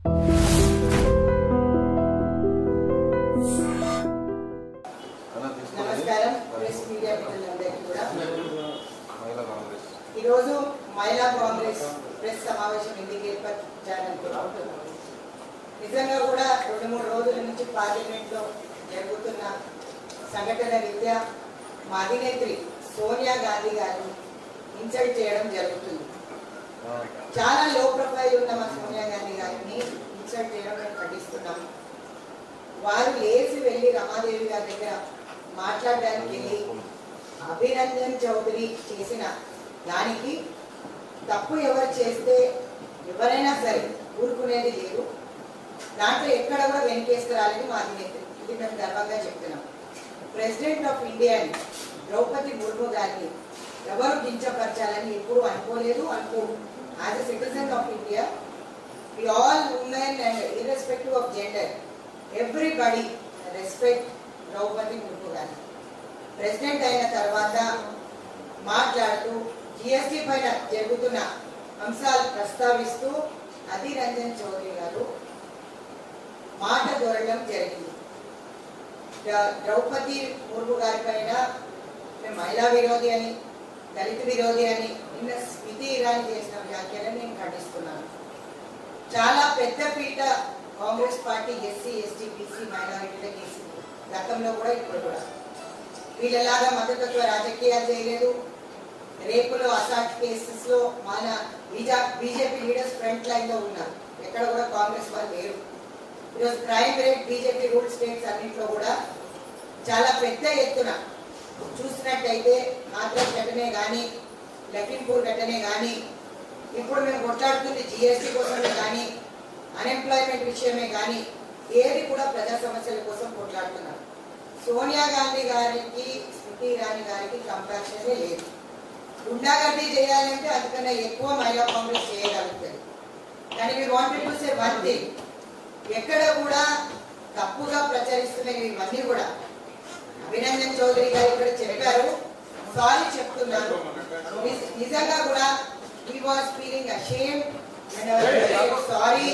నమస్కారం press media మిత్రులందరికీ కూడా మహిళా కాంగ్రెస్ ఈరోజు మహిళా కాంగ్రెస్ ప్రెస్ సమావేశం ఎందుకు ఏర్పరచాలనుకుంటున్నాం నిజంగా కూడా రెండు మూడు రోజుల నుంచి పార్లమెంట్ లో జరుగుతున్న సంఘటన రీత్యా మా అధినేత్రి సోనియా గాంధీ గారిని ఇన్సల్ట్ చేయడం జరుగుతుంది చాలా లో ప్రొఫైల్ ఉన్న మా సోనియా గాంధీ గారిని ఇన్సల్ట్ చేయడం మేము ఖండిస్తున్నాం వారు లేచి వెళ్ళి రమాదేవి గారి దగ్గర మాట్లాడడానికి వెళ్ళి అభినందన్ చౌదరి చేసిన దానికి తప్పు ఎవరు చేస్తే ఎవరైనా సరే ఊరుకునేది లేదు దాంట్లో ఎక్కడ కూడా వెనకేసుకురాలని మా అధినేత్రి ఇది మేము గర్వంగా చెప్తున్నాం ప్రెసిడెంట్ ఆఫ్ ఇండియాని ద్రౌపది ముర్ము గారిని ఎవరు కించపరచాలని ఎప్పుడు అనుకోలేదు అనుకోరు as a citizen of India we all women and irrespective of gender everybody respect Droupadi Murmu గారిని ప్రెసిడెంట్ అయిన తర్వాత మాట్లాడుతూ జిఎస్టీ పైన జరుగుతున్న అంశాలు ప్రస్తావిస్తూ అధీర్ రంజన్ చౌదరి గారు మాట దొరకడం జరిగింది ద- ద్రౌపది ముర్ము గారి పైన మేము మహిళా విరోధి అని దళిత విరోధి అని నిన్న స్మితి ఇరానీ చేసిన వ్యాఖ్యలను నేను ఖండిస్తున్నాను చాలా పెద్ద పీట Congress party SC ST BC మైనారిటీలకు వేసింది గతంలో కూడా ఇప్పుడు కూడా వీళ్ళలాగా మద్దతత్వ రాజకీయాలు చేయలేదు రేపులో అసాట్ కేసెస్ లో మన బీజా బీజేపీ లీడర్స్ ఫ్రంట్ లైన్ లో ఉన్నారు ఎక్కడ కూడా కాంగ్రెస్ వాళ్ళు లేరు ఈరోజు crime rate BJP rule states అన్నింటిలో కూడా చాలా పెద్ద ఎత్తున చూసినట్టయితే మాత్రం ఘటనే కానీ లఖింపూర్ ఘటనే కానీ ఇప్పుడు మేము కొట్లాడుతుంది జిఎస్టీ కోసమే కానీ అన్ఎంప్లాయ్మెంట్ విషయమే కానీ ఏది కూడా ప్రజా సమస్యల కోసం కొట్లాడుతున్నారు సోనియా గాంధీ గారికి స్మృతి ఇరానీ గారికి కంపారిజనే లేదు గుండాగర్దీ చేయాలంటే అందుకన్నా ఎక్కువ మహిళా కాంగ్రెస్ చేయగలుగుతుంది కానీ me wanted to say one thing ఎక్కడ కూడా తప్పుగా ప్రచరిస్తున్నాయి ఇవన్నీ కూడా అభినందన్ చౌదరి గారు ఇక్కడ చెప్పారు సారీ చెప్తున్నారు నిజ- నిజంగా కూడా he was feeling ashamed and sorry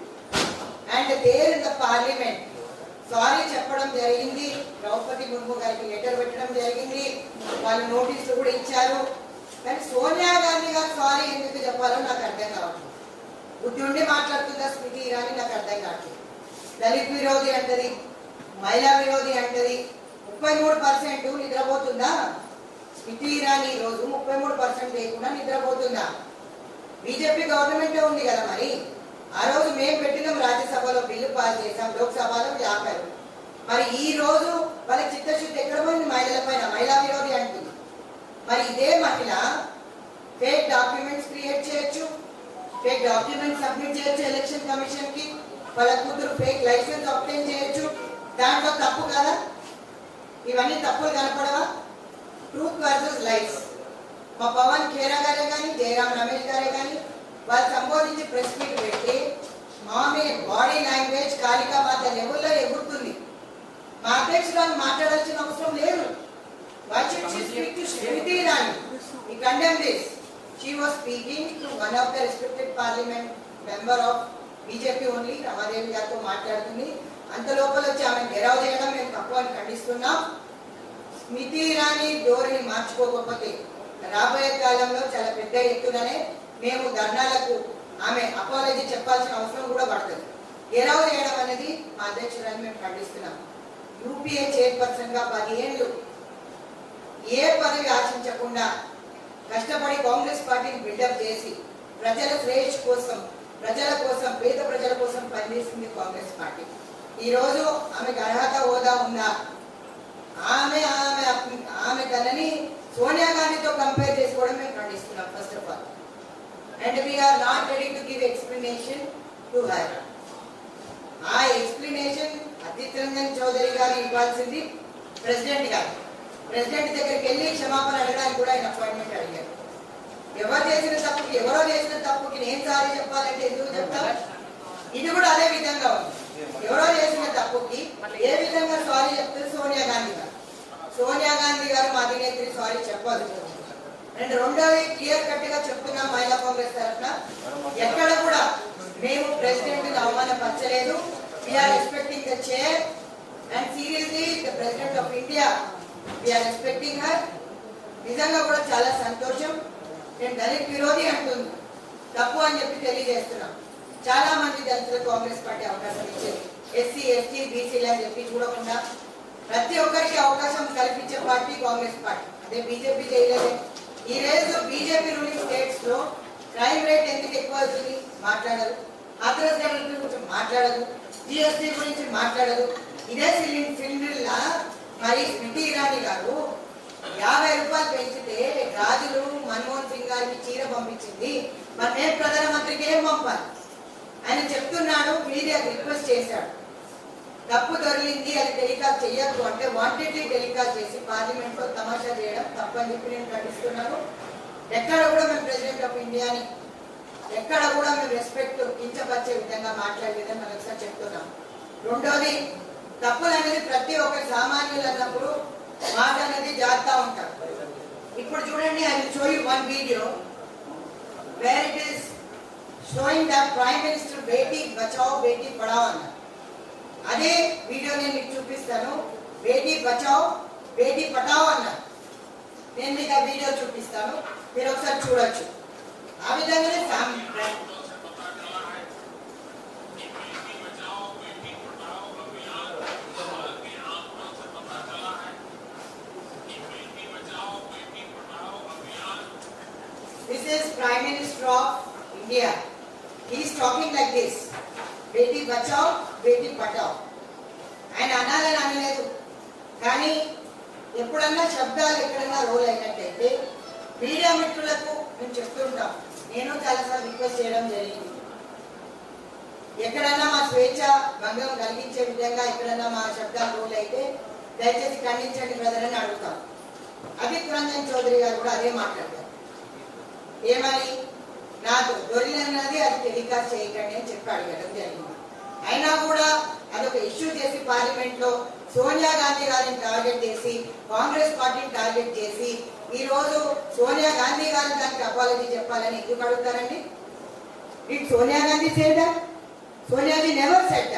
and there in the parliament sorry చెప్పడం జరిగింది ద్రౌపది ముర్ము గారికి లెటర్ పెట్టడం జరిగింది వాళ్ళు నోటీసులు కూడా ఇచ్చారు కానీ సోనియా గాంధీ గారు సారీ ఎందుకు చెప్పాలో నాకు అర్థం కావట్లేదు బుద్ధి ఉండి మాట్లాడుతుందా స్మృతి ఇరానీ నాకు అర్థం కావట్లేదు దళిత్ విరోధి అంటది మహిళా విరోధి అంటది ముప్పై మూడు పర్సెంట్ నిద్రపోతుందా స్మృతి ఇరానీ ఈ రోజు ముప్పై మూడు పర్సెంట్ లేకుండా నిద్రపోతుందా బీజేపీ గవర్నమెంటే ఉంది కదా మరి ఆ రోజు మేము పెట్టినాం రాజ్యసభలో బిల్లు పాస్ చేసాం లోక్సభలో ఆపారు మరి ఈ రోజు వాళ్ళ చిత్తశుద్ధి ఎక్కడ పోయింది మహిళల పైన మహిళా విరోధి అంటుంది మరి ఇదే మహిళ ఫేక్ డాక్యుమెంట్స్ క్రియేట్ చేయొచ్చు ఫేక్ డాక్యుమెంట్స్ సబ్మిట్ చేయొచ్చు ఎలక్షన్ కమిషన్ కి వాళ్ళ కూతురు ఫేక్ లైసెన్స్ అప్టైన్ చేయొచ్చు దాంట్లో తప్పు కదా ఇవన్నీ తప్పులు కనపడవా ట్రూత్ వర్సెస్ లైఫ్స్ మా పవన్ ఖేరా గారే కానీ జయరాం రమేష్ గారే కానీ వాళ్ళు సంబోధించి ప్రెస్ మీట్ పెట్టి మామే బాడీ లాంగ్వేజ్ కాళికా మాత లెవెల్లో ఎగురుతుంది మా అధ్యక్షురాలు మాట్లాడాల్సిన అవసరం లేదు Why should she speak to Shrimati Irani? We condemn this. She was speaking to one of the respected parliament member of BJP only, Ramadevi గారితో మాట్లాడుతుంది అంత లోపల వచ్చి ఆమె గెరావ్ చేయడం మేము తప్పు అని ఖండిస్తున్నాం స్మితి ఇరానీ ధోరణి మార్చుకోకపోతే రాబోయే కాలంలో చాలా పెద్ద ఎత్తుననే మేము ధర్నాలకు ఆమె అపాలజీ చెప్పాల్సిన అవసరం కూడా పడుతుంది గెరావ్ చేయడం అనేది మా అధ్యక్షురాన్ని మేము ఖండిస్తున్నాం యూపీఏ చైర్పర్సన్ గా పదిహేళ్ళు ఏ పదవి ఆశించకుండా కష్టపడి కాంగ్రెస్ పార్టీని బిల్డప్ చేసి ప్రజల శ్రేయస్ కోసం ప్రజల కోసం పేద ప్రజల కోసం పనిచేసింది కాంగ్రెస్ పార్టీ ఈ రోజు ఆమెకు అర్హత హోదా ఉందా ఆమె ఆమె ఆమె తనని సోనియా గాంధీతో కంపేర్ చేసుకోవడం మేము ఖండిస్తున్నాం first of all and we are not ready to give explanation to her ఆ ఎక్స్ప్లెనేషన్ అజిత్ రంజన్ చౌదరి గారు ఇవ్వాల్సింది ప్రెసిడెంట్ గారు ప్రెసిడెంట్ దగ్గరికి వెళ్ళి క్షమాపణ అడగడానికి కూడా ఆయన అపాయింట్మెంట్ అడిగారు ఎవరు చేసిన తప్పుకి ఎవరో చేసిన తప్పుకి నేను సారీ చెప్పాలంటే ఎందుకు చెప్తాం ఇది కూడా అదే విధంగా ఉంది ఎవరో చేసిన తప్పుకి ఏ విధంగా సారీ చెప్తారు సోనియా గాంధీ గారు సోనియా గాంధీ గారు మా అధినేత్రి సారీ చెప్పదు అండ్ రెండోది క్లియర్ కట్ గా చెప్తున్నాం మహిళా కాంగ్రెస్ తరఫున ఎక్కడ కూడా మేము ప్రెసిడెంట్ అవమానపరచలేదు we are respecting the chair and seriously the president of India we are respecting her నిజంగా కూడా చాలా సంతోషం నేను దళిత్ విరోధి అంటుంది తప్పు అని చెప్పి తెలియజేస్తున్నాం చాలా మంది దళితులకు కాంగ్రెస్ పార్టీ అవకాశం ఇచ్చేది ఎస్సీ ఎస్టీ బీసీలు అని చెప్పి చూడకుండా ప్రతి ఒక్కరికి అవకాశం కల్పించే పార్టీ కాంగ్రెస్ పార్టీ అదే బీజేపీ చేయలేదు ఈ రోజు బీజేపీ రూలింగ్ స్టేట్స్ లో క్రైమ్ రేట్ ఎందుకు ఎక్కువ అవుతుంది మాట్లాడరు హాథరస్ డెవలప్మెంట్ గురించి మాట్లాడదు జిఎస్టీ గురించి మాట్లాడదు ఇదే ఫిలిం ఫిల్మ్లా మరి స్మృతి ఇరానీ గారు యాభై రూపాయలు పెంచితే రాజులు మన్మోహన్ సింగ్ గారికి చీర పంపించింది మరి నేను ప్రధానమంత్రికి ఏం పంపాలి ఆయన చెప్తున్నాడు మీడియా రిక్వెస్ట్ చేశాడు తప్పు దొరికింది అది టెలికాస్ట్ చెయ్యొద్దు అంటే వాంటెడ్లీ టెలికాస్ట్ చేసి పార్లమెంట్ లో తమాషా చేయడం తప్పని చెప్పి నేను ఖండిస్తున్నాను ఎక్కడ కూడా మేము ప్రెసిడెంట్ ఆఫ్ ఇండియాని ఎక్కడ కూడా మేము రెస్పెక్ట్ కించపరిచే విధంగా మాట్లాడలేదని మనం ఒకసారి చెప్తున్నాం రెండోది తప్పులు అనేది ప్రతి ఒక్క సామాన్యులు అన్నప్పుడు మాట అనేది జాగ్రత్త ఉంటారు ఇప్పుడు చూడండి I will show you one video where it is showing the prime minister Beti Bachao Beti Padhao అన్నారు అదే వీడియో నేను మీకు చూపిస్తాను బేటీ బచావ్ బేటీ పటావ్ అన్నారు నేను మీకు ఆ వీడియో చూపిస్తాను మీరు ఒకసారి చూడొచ్చు ఆ విధంగానే ఫ్యామ్- This is Prime Minister of India. He is talking like this. Beti Bachao Beti పటావ్ ఆయన అనాలని అనలేదు కానీ ఎప్పుడన్నా శబ్దాలు ఎక్కడన్నా రోల్ అయినట్టయితే మీడియా మిత్రులకు మేము చెప్తుంటాం నేను చాలాసార్లు రిక్వెస్ట్ చేయడం జరిగింది ఎక్కడన్నా మా స్వేచ్ఛ భంగం కలిగించే విధంగా ఎక్కడన్నా మా శబ్దాలు రోల్ అయితే దయచేసి ఖండించండి బ్రదర్ అని అడుగుతాం అదిత్ రంజన్ చౌదరి గారు కూడా అదే మాట్లాడతారు ఏమని నాకు దొరికినది అది టెలికాస్ట్ చేయకండి అని చెప్పి అడగడం జరిగింది అయినా కూడా అదొక ఇష్యూ చేసి పార్లమెంట్ లో సోనియా గాంధీ గారిని టార్గెట్ చేసి కాంగ్రెస్ పార్టీని టార్గెట్ చేసి ఈ రోజు సోనియా గాంధీ గారు దానికి అపాలజీ చెప్పాలని ఎందుకు అడుగుతారండి it Sonia Gandhi said Soniaji never said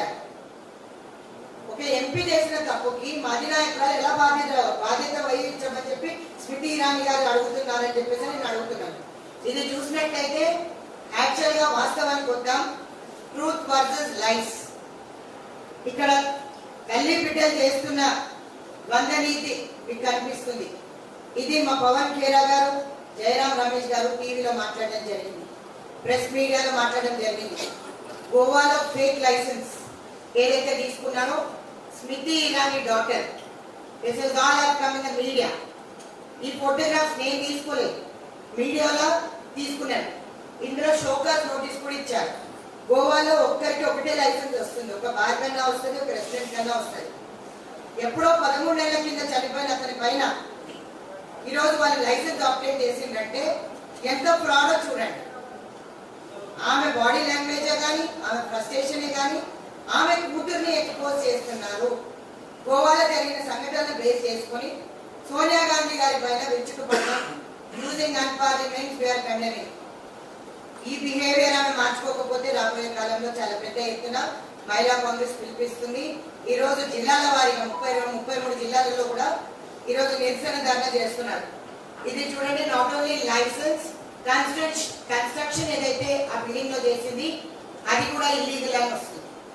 ఒక ఎంపీ చేసిన తప్పుకి మాజీ నాయకురాలు ఎలా బాధ్యత బాధ్యత వహించమని చెప్పి స్మృతి ఇరానీ గారు అడుగుతున్నారని చెప్పేసి నేను అడుగుతున్నాను ఇది చూసినట్టయితే యాక్చువల్ గా వాస్తవానికి వద్దాం ట్రూత్ వర్సెస్ లైఫ్ ఇక్కడ తల్లి బిడ్డలు చేస్తున్న ద్వంద్వ నీతి మీకు కనిపిస్తుంది ఇది మా పవన్ ఖేరా గారు జయరాం రమేష్ గారు టీవీలో మాట్లాడడం జరిగింది ప్రెస్ మీడియాలో మాట్లాడడం జరిగింది గోవాలో ఫేక్ లైసెన్స్ ఏదైతే తీసుకున్నారో Smriti Irani daughter this is all have come in the media ఈ ఫోటోగ్రాఫ్స్ నేను తీసుకోలేదు మీడియాలో తీసుకున్నాను ఇందులో షోకాస్ నోటీస్ కూడా ఇచ్చారు గోవాలో ఒక్కరికి ఒకటే లైసెన్స్ వస్తుంది ఒక బార్ కన్నా వస్తుంది ఒక రెస్టారెంట్ కన్నా వస్తుంది ఎప్పుడో పదమూడు నెలల కింద చనిపోయిన అతని పైన ఈరోజు వాళ్ళు లైసెన్స్ అప్డేట్ చేసిందంటే ఎంత ఫ్రాడో చూడండి ఆమె బాడీ లాంగ్వేజే కానీ ఆమె ఫ్రస్ట్రేషనే కానీ ఆమె కూతుర్ని ఎక్స్పోజ్ చేస్తున్నారు గోవాలో జరిగిన సంఘటనలు బేస్ చేసుకొని సోనియా గాంధీ గారి పైన విరుచుకుపడడం యూజింగ్ అన్పార్లిమెంట్ వీఆర్ కండెమింగ్ ఈ బిహేవియర్ ఆమె మార్చుకోకపోతే రాబోయే కాలంలో చాలా పెద్ద ఎత్తున మహిళా కాంగ్రెస్ పిలిపిస్తుంది ఈ రోజు జిల్లాల వారీగా ముప్పై రెండు ముప్పై మూడు జిల్లాలలో కూడా ఈ రోజు నిరసన ధర్నా చేస్తున్నారు ఇది చూడండి not only license construction construction ఏదైతే ఆ బిల్డింగ్ లో చేసింది అది కూడా ఇల్లీగల్ అని వస్తుంది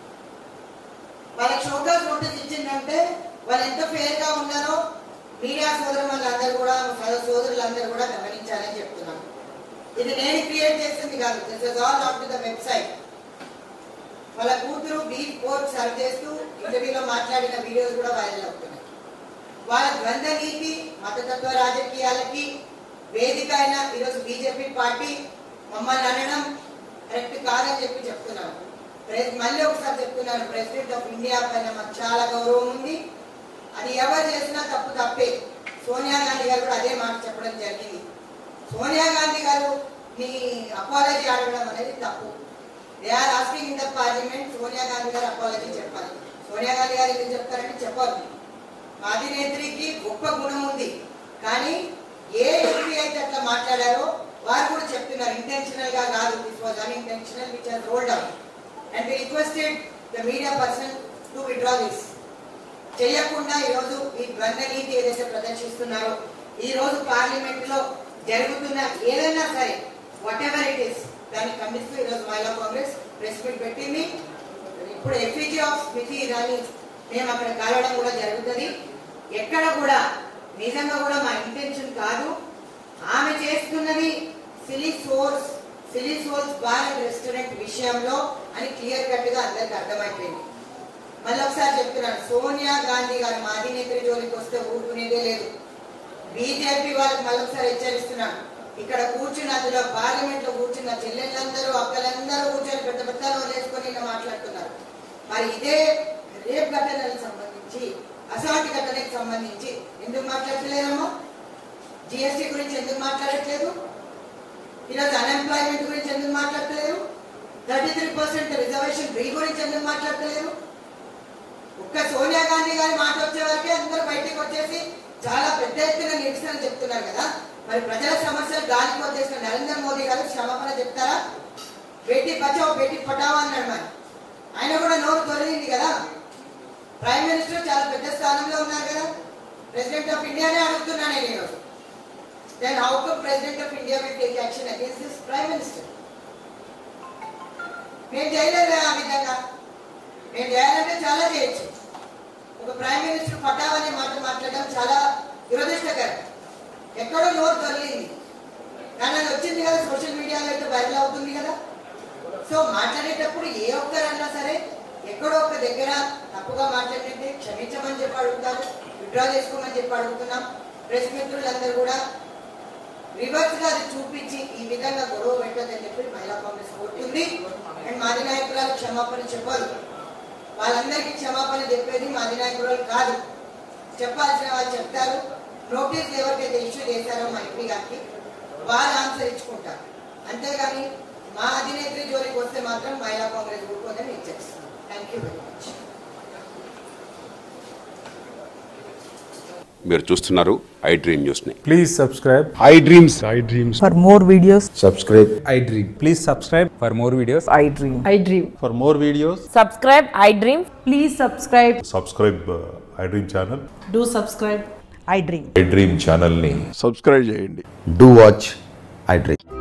వాళ్ళకి షోకాస్ నోటీస్ ఇచ్చిందంటే వాళ్ళు ఎంత ఫేర్ గా ఉన్నారో మీడియా సోదరు వాళ్ళందరూ కూడా సోదరులందరూ కూడా గమనించాలని చెప్తున్నాను ఇది నేను క్రియేట్ చేసింది కాదు this is all of the website వాళ్ళ కూతురు బీట్ కోర్ట్ సర్వ్ చేస్తూ ఇంటర్వ్యూలో మాట్లాడిన వీడియోస్ కూడా వైరల్ అవుతున్నాయి వాళ్ళ ద్వంద్వ నీతి మతతత్వ రాజకీయాలకి వేదిక అయిన ఈరోజు బీజేపీ పార్టీ మమ్మల్ని అనడం కరెక్ట్ కాదని చెప్పి చెప్తున్నాను ప్రెస్ మళ్ళీ ఒకసారి చెప్తున్నాను ప్రెసిడెంట్ ఆఫ్ ఇండియా పైన మాకు చాలా గౌరవం ఉంది అది ఎవరు చేసినా తప్పు తప్పే సోనియా గాంధీ గారు కూడా అదే మాట చెప్పడం జరిగింది సోనియా గాంధీ గారు నీ అపాలజీ అడగడం అనేది తప్పు they are asking in the parliament Sonia Gandhi గారు అపాలజీ చెప్పాలి సోనియా గాంధీ గారు ఎందుకు చెప్తారంటే చెప్పాలి మా అధినేత్రికి గొప్ప గుణం ఉంది కానీ ఏ ఎంపీ అయితే అట్లా మాట్లాడారో వారు కూడా చెప్తున్నారు ఇంటెన్షనల్ గా కాదు this was unintentional which has rolled out and we requested the media person to withdraw this చేయకుండా ఈరోజు ఈ ద్వంద్వ నీతి ఏదైతే ప్రదర్శిస్తున్నారో ఈ రోజు పార్లమెంట్ లో జరుగుతున్న ఏదైనా సరే వాట్ ఎవర్ ఇట్ ఇస్ దాన్ని ఖండిస్తూ ఈరోజు మహిళా కాంగ్రెస్ ప్రెస్ మీట్ పెట్టింది ఇప్పుడు ఎఫ్ఈజీ ఆఫ్ స్మితి ఇరానీ మేము అక్కడ కలవడం కూడా జరుగుతుంది ఎక్కడ కూడా నిజంగా కూడా మా ఇంటెన్షన్ కాదు ఆమె చేస్తున్నది silly souls silly souls bar and restaurant విషయంలో అని క్లియర్ కట్ గా అందరికి అర్థమైపోయింది మళ్ళీ ఒకసారి చెప్తున్నాను సోనియా గాంధీ గారు మా అధినేత్రి జోలికి వస్తే ఊరుకునేదే లేదు బీజేపీ వాళ్ళకి మళ్ళీ ఒకసారి హెచ్చరిస్తున్నాను ఇక్కడ కూర్చున్న అందులో పార్లమెంట్ లో కూర్చున్న చెల్లెళ్ళందరూ అక్కలందరూ కూర్చొని పెద్ద పెద్ద వేసుకొని ఇలా మాట్లాడుతున్నారు మరి ఇదే రేప్ ఘటనలకు సంబంధించి అసాల్ట్ ఘటనకు సంబంధించి ఎందుకు మాట్లాడలేరమ్మా జిఎస్టీ గురించి ఎందుకు మాట్లాడట్లేదు ఈరోజు అన్ఎంప్లాయ్మెంట్ గురించి ఎందుకు మాట్లాడతలేరు thirty three percent reservation free గురించి ఎందుకు మాట్లాడతలేరు ఒక్క సోనియా గాంధీ గారి మాట వచ్చే వరకే అందరూ బయటికి వచ్చేసి చాలా పెద్ద ఎత్తున నిరసన చెప్తున్నారు కదా మరి ప్రజల సమస్యలు గాలికి వచ్చేసిన నరేంద్ర మోదీ గారు క్షమాపణ చెప్తారా బేటీ బచావ్ బేటీ పటావో అన్నాడు మరి ఆయన కూడా నోరు తొలగింది కదా ప్రైమ్ మినిస్టర్ చాలా పెద్ద స్థానంలో ఉన్నారు కదా ప్రెసిడెంట్ ఆఫ్ ఇండియానే అడుగుతున్నా నేను ఈరోజు then how come president of India will take action against this prime minister మేము చేయలేదు ఆ విధంగా మేము చేయాలంటే చాలా చేయొచ్చు ఒక ప్రైమ్ మినిస్టర్ పటావ్ అనే మాట మాట్లాడడం చాలా దురదృష్టకరం ఎక్కడో నోరు తొలగింది కానీ అది వచ్చింది కదా సోషల్ మీడియాలో అయితే వైరల్ అవుతుంది కదా సో మాట్లాడేటప్పుడు ఏ ఒక్కరన్నా సరే ఎక్కడో ఒక దగ్గర తప్పుగా మాట్లాడినట్టే క్షమించమని చెప్పి అడుగుతారు విత్డ్రా చేసుకోమని చెప్పి అడుగుతున్నాం ప్రెస్ మిత్రులందరూ కూడా రివర్స్ గా అది చూపించి ఈ విధంగా గొడవ పెట్టదని చెప్పి మహిళా కాంగ్రెస్ కోరుతుంది అండ్ మాజీ నాయకురాలు క్షమాపణ చెప్పాలి వాళ్ళందరికీ క్షమాపణ చెప్పేది మాజీ నాయకురాలు కాదు చెప్పాల్సిన వాళ్ళు చెప్తారు నోటీస్ ఎవరికైతే ఇష్యూ చేశారో మా ఎంపీ గారికి వాళ్ళు ఆన్సర్ ఇచ్చుకుంటారు అంతేగాని మా అధినేత్రి జోలికి వస్తే మాత్రం మహిళా కాంగ్రెస్ ఊరుకోదని హెచ్చరిస్తున్నాం థ్యాంక్ యూ వెరీ మచ్ మీరు చూస్తున్నారు ఐ డ్రీమ్ న్యూస్ని Please subscribe. I dreams I dreams. For more videos, subscribe I dream. Please subscribe for more videos. I dream. I dream. For more videos, Subscribe, I dream. Please subscribe. Subscribe I dream channel Do subscribe. I dream. I dream ఛానల్ని subscribe చేయండి do watch I dream